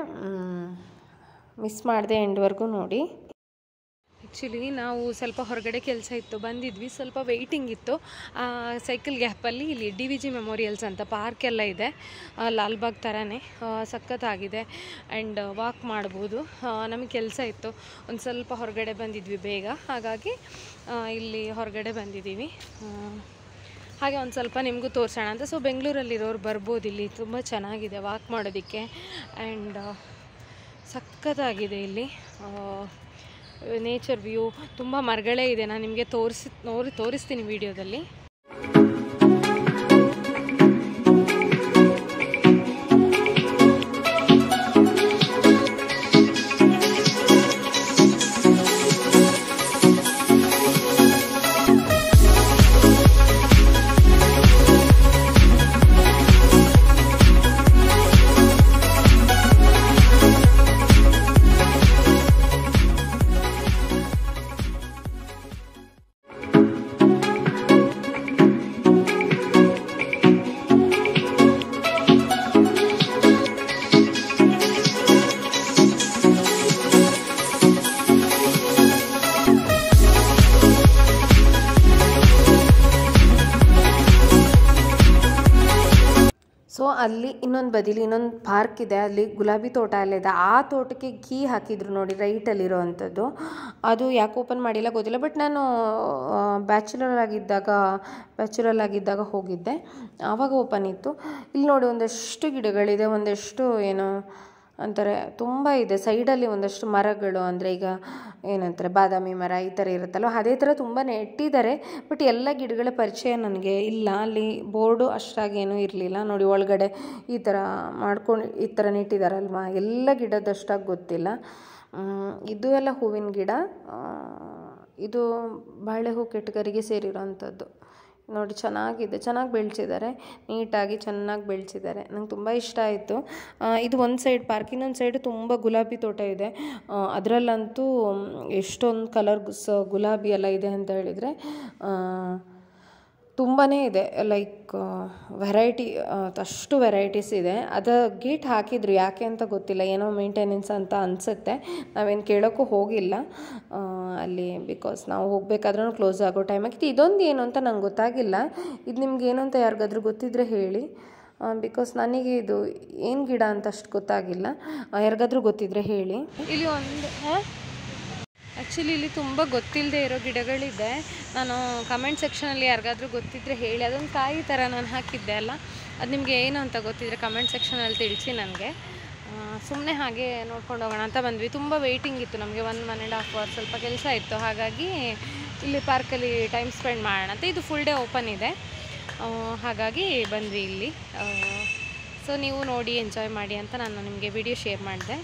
ಮಿಸ್ ಮಾಡಿದೆ ಎಂಡ್ವರೆಗೂ ನೋಡಿ ಆ್ಯಕ್ಚುಲಿ ನಾವು ಸ್ವಲ್ಪ ಹೊರಗಡೆ ಕೆಲಸ ಇತ್ತು ಬಂದಿದ್ವಿ ಸ್ವಲ್ಪ ವೆಯ್ಟಿಂಗ್ ಇತ್ತು ಆ ಸೈಕಲ್ ಗ್ಯಾಪಲ್ಲಿ ಇಲ್ಲಿ ಡಿ ವಿ ಜಿ ಮೆಮೋರಿಯಲ್ಸ್ ಅಂತ ಪಾರ್ಕ್ ಎಲ್ಲ ಇದೆ ಆ, ಲಾಲ್ಬಾಗ್ ಥರನೇ ಆ, ಸಖತ್ತಾಗಿದೆ ಆ್ಯಂಡ್ ವಾಕ್ ಮಾಡ್ಬೋದು ನಮಗೆ ಕೆಲಸ ಇತ್ತು ಒಂದು ಸ್ವಲ್ಪ ಹೊರಗಡೆ ಬಂದಿದ್ವಿ ಬೇಗ ಹಾಗಾಗಿ ಆ, ಇಲ್ಲಿ ಹೊರಗಡೆ ಬಂದಿದ್ದೀವಿ ಆ, ಹಾಗೆ ಒಂದು ಸ್ವಲ್ಪ ನಿಮಗೂ ತೋರಿಸೋಣ ಅಂತ ಸೊ ಬೆಂಗಳೂರಲ್ಲಿರೋರು ಬರ್ಬೋದು ಇಲ್ಲಿ ತುಂಬ ಚೆನ್ನಾಗಿದೆ ವಾಕ್ ಮಾಡೋದಕ್ಕೆ ಆ್ಯಂಡ್ ಸಖತ್ತಾಗಿದೆ ಇಲ್ಲಿ ನೇಚರ್ ವ್ಯೂ ತುಂಬ ಮರಗಳೇ ಇದೆ ನಾನು ನಿಮಗೆ ತೋರಿಸಿ ನೋಡಿ ತೋರಿಸ್ತೀನಿ ವಿಡಿಯೋದಲ್ಲಿ ಅಲ್ಲಿ ಇನ್ನೊಂದು ಬದಿಲಿ ಇನ್ನೊಂದು ಪಾರ್ಕ್ ಇದೆ ಅಲ್ಲಿ ಗುಲಾಬಿ ತೋಟ ಎಲ್ಲ ಇದೆ ಆ ತೋಟಕ್ಕೆ ಕೀ ಹಾಕಿದ್ರು ನೋಡಿ ರೈಟಲ್ಲಿರೋ ಅಂಥದ್ದು ಅದು ಯಾಕೆ ಓಪನ್ ಮಾಡಿಲ್ಲ ಗೊತ್ತಿಲ್ಲ ಬಟ್ ನಾನು ಬ್ಯಾಚುಲರ್ ಆಗಿದ್ದಾಗ ಬ್ಯಾಚುಲರ್ ಆಗಿದ್ದಾಗ ಹೋಗಿದ್ದೆ ಆವಾಗ ಓಪನ್ ಇತ್ತು ಇಲ್ಲಿ ನೋಡಿ ಒಂದಷ್ಟು ಗಿಡಗಳಿದೆ ಒಂದಷ್ಟು ಏನು ಅಂತಾರೆ ತುಂಬ ಇದೆ ಸೈಡಲ್ಲಿ ಒಂದಷ್ಟು ಮರಗಳು ಅಂದರೆ ಈಗ ಏನಂತಾರೆ ಬಾದಾಮಿ ಮರ ಈ ಥರ ಇರುತ್ತಲ್ವ ಅದೇ ಥರ ತುಂಬ ನೆಟ್ಟಿದ್ದಾರೆ ಬಟ್ ಎಲ್ಲ ಗಿಡಗಳ ಪರಿಚಯ ನನಗೆ ಇಲ್ಲ ಅಲ್ಲಿ ಬೋರ್ಡು ಅಷ್ಟಾಗಿ ಏನೂ ಇರಲಿಲ್ಲ ನೋಡಿ ಒಳಗಡೆ ಈ ಥರ ಮಾಡ್ಕೊಂಡು ಈ ಥರ ನೆಟ್ಟಿದ್ದಾರಲ್ವ ಎಲ್ಲ ಗಿಡದಷ್ಟಾಗಿ ಗೊತ್ತಿಲ್ಲ ಮ್, ಇದು ಎಲ್ಲ ಹೂವಿನ ಗಿಡ ಆ, ಇದು ಬಾಳೆ ಹೂ ಕೆಟ್ಟಗರಿಗೆ ಸೇರಿರೋವಂಥದ್ದು ನೋಡಿ ಚೆನ್ನಾಗಿದೆ ಚೆನ್ನಾಗಿ ಬೆಳೆಸಿದ್ದಾರೆ ನೀಟಾಗಿ ಚೆನ್ನಾಗಿ ಬೆಳೆಸಿದ್ದಾರೆ ನಂಗೆ ತುಂಬ ಇಷ್ಟ ಆಯಿತು ಇದು ಒಂದು ಸೈಡ್ ಪಾರ್ಕ್ ಇನ್ನೊಂದು ಸೈಡು ತುಂಬ ಗುಲಾಬಿ ತೋಟ ಇದೆ ಆ, ಅದರಲ್ಲಂತೂ ಎಷ್ಟೊಂದು ಕಲರ್ ಗುಲಾಬಿ ಎಲ್ಲ ಇದೆ ಅಂತ ಹೇಳಿದರೆ ತುಂಬಾ ಇದೆ ಲೈಕ್ ವೆರೈಟಿ ಅಷ್ಟು ವೆರೈಟೀಸ್ ಇದೆ ಅದು ಗೇಟ್ ಹಾಕಿದ್ರು ಯಾಕೆ ಅಂತ ಗೊತ್ತಿಲ್ಲ ಏನೋ ಮೇಂಟೆನೆನ್ಸ್ ಅಂತ ಅನಿಸುತ್ತೆ ನಾವೇನು ಕೇಳೋಕ್ಕೂ ಹೋಗಿಲ್ಲ ಆ, ಅಲ್ಲಿ ಬಿಕಾಸ್ ನಾವು ಹೋಗ್ಬೇಕಾದ್ರೂ ಕ್ಲೋಸ್ ಆಗೋ ಟೈಮ್ ಆಗಿತ್ತು ಇದೊಂದು ಏನು ಅಂತ ನಂಗೆ ಗೊತ್ತಾಗಿಲ್ಲ ಇದು ನಿಮ್ಗೆ ಏನು ಅಂತ ಯಾರಿಗಾದ್ರೂ ಗೊತ್ತಿದ್ರೆ ಹೇಳಿ ಬಿಕಾಸ್ ನನಗೆ ಇದು ಏನು ಗಿಡ ಅಂತ ಅಷ್ಟು ಗೊತ್ತಾಗಿಲ್ಲ ಆ, ಯಾರಿಗಾದ್ರೂ ಗೊತ್ತಿದ್ರೆ ಹೇಳಿ ಇಲ್ಲಿ ಒಂದು ಆ್ಯಕ್ಚುಲಿ ಇಲ್ಲಿ ತುಂಬ ಗೊತ್ತಿಲ್ಲದೆ ಇರೋ ಗಿಡಗಳಿದೆ ನಾನು ಕಮೆಂಟ್ ಸೆಕ್ಷನಲ್ಲಿ ಯಾರಿಗಾದ್ರೂ ಗೊತ್ತಿದ್ದರೆ ಹೇಳಿ ಅದೊಂದು ಕಾಯಿ ಥರ ನಾನು ಹಾಕಿದ್ದೆ ಅಲ್ಲ ಅದು ನಿಮಗೆ ಏನು ಅಂತ ಗೊತ್ತಿದ್ರೆ ಕಮೆಂಟ್ ಸೆಕ್ಷನಲ್ಲಿ ತಿಳಿಸಿ ನನಗೆ ಸುಮ್ಮನೆ ಹಾಗೆ ನೋಡ್ಕೊಂಡು ಹೋಗೋಣ ಅಂತ ಬಂದ್ವಿ ತುಂಬ ವೆಯ್ಟಿಂಗ್ ಇತ್ತು ನಮಗೆ one one and half hour ಸ್ವಲ್ಪ ಕೆಲಸ ಇತ್ತು ಹಾಗಾಗಿ ಇಲ್ಲಿ ಪಾರ್ಕಲ್ಲಿ ಟೈಮ್ ಸ್ಪೆಂಡ್ ಮಾಡೋಣ ಅಂತ ಇದು ಫುಲ್ ಡೇ ಓಪನ್ ಇದೆ ಆ, ಹಾಗಾಗಿ ಬಂದ್ವಿ ಇಲ್ಲಿ ಸೊ ನೀವು ನೋಡಿ ಎಂಜಾಯ್ ಮಾಡಿ ಅಂತ ನಾನು ನಿಮಗೆ ವಿಡಿಯೋ ಶೇರ್ ಮಾಡಿದೆ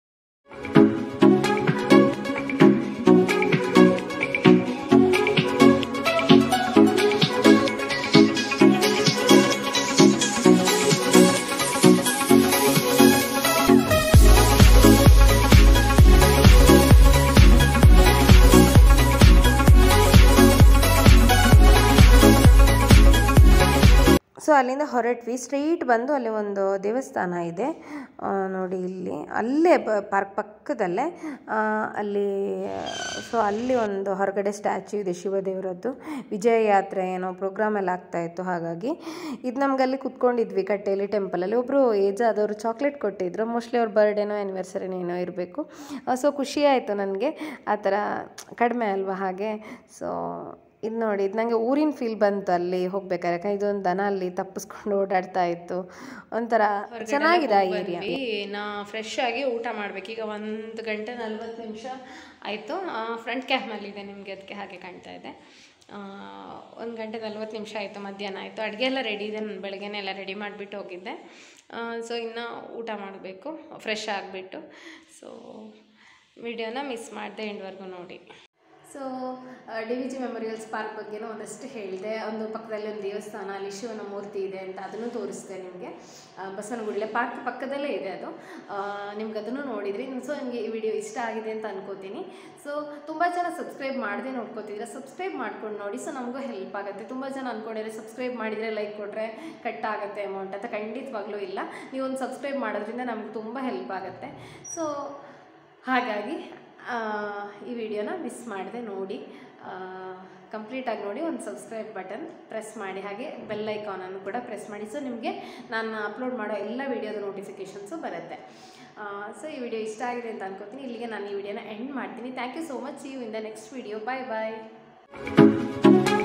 ಸೊ ಅಲ್ಲಿಂದ ಹೊರಟ್ವಿ ಸ್ಟ್ರೈಟ್ ಬಂದು ಅಲ್ಲಿ ಒಂದು ದೇವಸ್ಥಾನ ಇದೆ ಆ, ನೋಡಿ ಇಲ್ಲಿ ಅಲ್ಲೇ ಪಾರ್ಕ್ ಪಕ್ಕದಲ್ಲೇ ಆ, ಅಲ್ಲಿ ಸೊ ಅಲ್ಲಿ ಒಂದು ಹೊರಗಡೆ ಸ್ಟ್ಯಾಚ್ಯೂ ಇದೆ ಶಿವದೇವರದ್ದು ವಿಜಯ ಯಾತ್ರೆ ಏನೋ ಪ್ರೋಗ್ರಾಮ್ ಎಲ್ಲ ಆಗ್ತಾ ಇತ್ತು ಹಾಗಾಗಿ ಇದು ನಮ್ಗೆ ಅಲ್ಲಿ ಕುತ್ಕೊಂಡಿದ್ವಿ ಕಟ್ಟೆಯಲ್ಲಿ ಟೆಂಪಲಲ್ಲಿ ಒಬ್ಬರು ಏಜ್ ಆದವರು ಚಾಕ್ಲೇಟ್ ಕೊಟ್ಟಿದ್ರು ಮೋಸ್ಟ್ಲಿ ಅವ್ರ ಬರ್ಡೇನೋ ಆ್ಯನಿವರ್ಸರಿನೋ ಏನೋ ಇರಬೇಕು ಸೊ ಖುಷಿ ಆಯಿತು ನನಗೆ ಆ ಥರ ಕಡಿಮೆ ಅಲ್ವಾ ಹಾಗೆ ಸೊ ಇದು ನೋಡಿ ಇದು ನನಗೆ ಊರಿನ ಫೀಲ್ ಬಂತು ಅಲ್ಲಿ ಹೋಗ್ಬೇಕಾದ್ರೆ ಯಾಕಂದ್ರೆ ಇದೊಂದು ದನ ಅಲ್ಲಿ ತಪ್ಪಿಸ್ಕೊಂಡು ಓಡಾಡ್ತಾ ಇತ್ತು ಒಂಥರ ಚೆನ್ನಾಗಿದೆ ಆ ಏರಿಯಾ ನಾ ಫ್ರೆಶ್ ಆಗಿ ಊಟ ಮಾಡ್ಬೇಕು ಈಗ ಒಂದು ಗಂಟೆ ನಲ್ವತ್ತು ನಿಮಿಷ ಆಯಿತು ಫ್ರಂಟ್ ಕ್ಯಾಮ್ನಲ್ಲಿದೆ ನಿಮಗೆ ಅದಕ್ಕೆ ಹಾಗೆ ಕಾಣ್ತಾ ಇದೆ ಒಂದು ಗಂಟೆ ನಲ್ವತ್ತು ನಿಮಿಷ ಆಯಿತು ಮಧ್ಯಾಹ್ನ ಆಯಿತು ಅಡುಗೆ ಎಲ್ಲ ರೆಡಿ ಇದೆ ನಾನು ಬೆಳಗ್ಗೆನೇ ಎಲ್ಲ ರೆಡಿ ಮಾಡಿಬಿಟ್ಟು ಹೋಗಿದ್ದೆ ಸೊ ಇನ್ನು ಊಟ ಮಾಡಬೇಕು ಫ್ರೆಶ್ ಆಗಿಬಿಟ್ಟು ಸೊ ವಿಡಿಯೋನ ಮಿಸ್ ಮಾಡಿದೆ ಎಂಡ್ವರೆಗೂ ನೋಡಿ so D V G memorials park ಬಗ್ಗೆನೂ ಒಂದಷ್ಟು ಹೇಳಿದೆ ಒಂದು ಪಕ್ಕದಲ್ಲಿ ಒಂದು ದೇವಸ್ಥಾನ ಅಲ್ಲಿ ಶಿವನ ಮೂರ್ತಿ ಇದೆ ಅಂತ ಅದನ್ನು ತೋರಿಸಿದೆ ನಿಮಗೆ ಬಸವನಗುಡಿಲೆ ಪಾರ್ಕ್ ಪಕ್ಕದಲ್ಲೇ ಇದೆ ಅದು ನಿಮ್ಗೆ ಅದನ್ನು ನೋಡಿದ್ರಿ ಸೊ ನಿಮಗೆ ಈ ವಿಡಿಯೋ ಇಷ್ಟ ಆಗಿದೆ ಅಂತ ಅನ್ಕೋತೀನಿ ಸೊ ತುಂಬ ಜನ ಸಬ್ಸ್ಕ್ರೈಬ್ ಮಾಡದೆ ನೋಡ್ಕೋತಿದ್ರೆ ಸಬ್ಸ್ಕ್ರೈಬ್ ಮಾಡ್ಕೊಂಡು ನೋಡಿ ಸೊ ನಮಗೂ ಹೆಲ್ಪ್ ಆಗುತ್ತೆ ತುಂಬ ಜನ ಅಂದ್ಕೊಂಡಿದ್ರೆ ಸಬ್ಸ್ಕ್ರೈಬ್ ಮಾಡಿದರೆ ಲೈಕ್ ಕೊಟ್ಟರೆ ಕಟ್ ಆಗುತ್ತೆ ಅಮೌಂಟ್ ಅಂತ ಖಂಡಿತವಾಗ್ಲೂ ಇಲ್ಲ ನೀವೊಂದು ಸಬ್ಸ್ಕ್ರೈಬ್ ಮಾಡೋದ್ರಿಂದ ನಮ್ಗೆ ತುಂಬ ಹೆಲ್ಪ್ ಆಗುತ್ತೆ ಸೊ ಹಾಗಾಗಿ ಆ, ಈ ವಿಡಿಯೋನ ಮಿಸ್ ಮಾಡದೆ ನೋಡಿ ಕಂಪ್ಲೀಟಾಗಿ ನೋಡಿ ಒಂದು ಸಬ್ಸ್ಕ್ರೈಬ್ ಬಟನ್ ಪ್ರೆಸ್ ಮಾಡಿ ಹಾಗೆ ಬೆಲ್ ಐಕಾನನ್ನು ಕೂಡ ಪ್ರೆಸ್ ಮಾಡಿ ಸೊ ನಿಮಗೆ ನಾನು ಅಪ್ಲೋಡ್ ಮಾಡೋ ಎಲ್ಲ ವಿಡಿಯೋದ ನೋಟಿಫಿಕೇಷನ್ಸು ಬರುತ್ತೆ ಸೊ ಈ ವಿಡಿಯೋ ಇಷ್ಟ ಆಗಿದೆ ಅಂತ ಅನ್ಕೋತೀನಿ ಇಲ್ಲಿಗೆ ನಾನು ಈ ವಿಡಿಯೋನ ಎಂಡ್ ಮಾಡ್ತೀನಿ thank you so much you in the next video bye bye